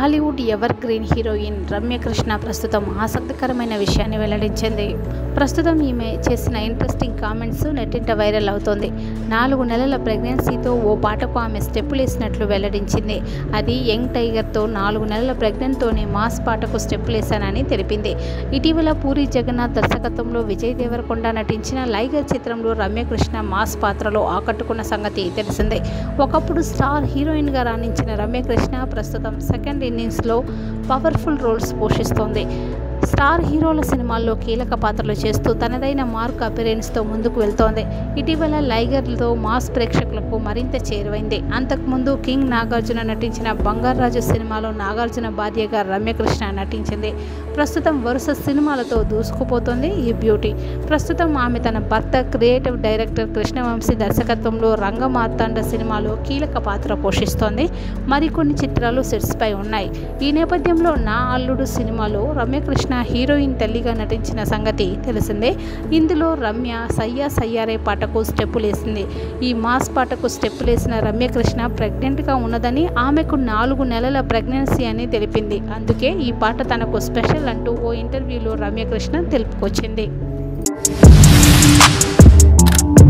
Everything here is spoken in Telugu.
Tollywood evergreen heroine Ramya Krishna ప్రస్తుతం ఆసక్తికరమైన విషయాన్ని వెల్లడించింది ప్రస్తుతం ఈమె చేసిన ఇంట్రెస్టింగ్ కామెంట్స్ నెట్టింట వైరల్ అవుతోంది నాలుగు నెలల ప్రెగ్నెన్సీతో ఓ పాటకు ఆమె స్టెప్పులు వేసినట్లు వెల్లడించింది అది యంగ్ టైగర్తో నాలుగు నెలల ప్రెగ్నెంట్తోనే మాస్ పాటకు స్టెప్పులు వేశానని తెలిపింది ఇటీవల పూరి జగన్నాథ్ దర్శకత్వంలో విజయ్ దేవరకొండ నటించిన లైగర్ చిత్రంలో రమ్యకృష్ణ మాస్ పాత్రలో ఆకట్టుకున్న సంగతి తెలిసిందే ఒకప్పుడు స్టార్ హీరోయిన్గా రాణించిన రమ్యకృష్ణ ప్రస్తుతం సెకండ్ ఇన్నింగ్స్లో పవర్ఫుల్ రోల్స్ పోషిస్తోంది స్టార్ హీరోల సినిమాల్లో కీలక పాత్రలు చేస్తూ తనదైన మార్క్ అపిరెన్స్తో ముందుకు వెళ్తోంది ఇటీవల లైగర్లతో మాస్ ప్రేక్షకులకు మరింత చేరువైంది అంతకుముందు కింగ్ నాగార్జున నటించిన బంగారాజు సినిమాలో నాగార్జున భార్యగా రమ్యకృష్ణ నటించింది ప్రస్తుతం వరుస సినిమాలతో దూసుకుపోతోంది ఈ బ్యూటీ ప్రస్తుతం ఆమె తన భర్త క్రియేటివ్ డైరెక్టర్ కృష్ణవంశీ దర్శకత్వంలో రంగమార్తాండ సినిమాలో కీలక పాత్ర పోషిస్తోంది మరికొన్ని చిత్రాలు సెట్స్పై ఉన్నాయి ఈ నేపథ్యంలో నా అల్లుడు సినిమాలో రమ్యకృష్ణ హీరోయిన్ తల్లిగా నటించిన సంగతి తెలిసిందే ఇందులో రమ్య సయ్యా సయ్యారే పాటకు స్టెప్పులేసింది ఈ మాస్ పాటకు స్టెప్పులేసిన రమ్యకృష్ణ ప్రెగ్నెంట్గా ఉన్నదని ఆమెకు నాలుగు నెలల ప్రెగ్నెన్సీ అని తెలిపింది అందుకే ఈ పాట తనకు స్పెషల్ అంటూ ఓ ఇంటర్వ్యూలో రమ్యకృష్ణ తెలుపుకొచ్చింది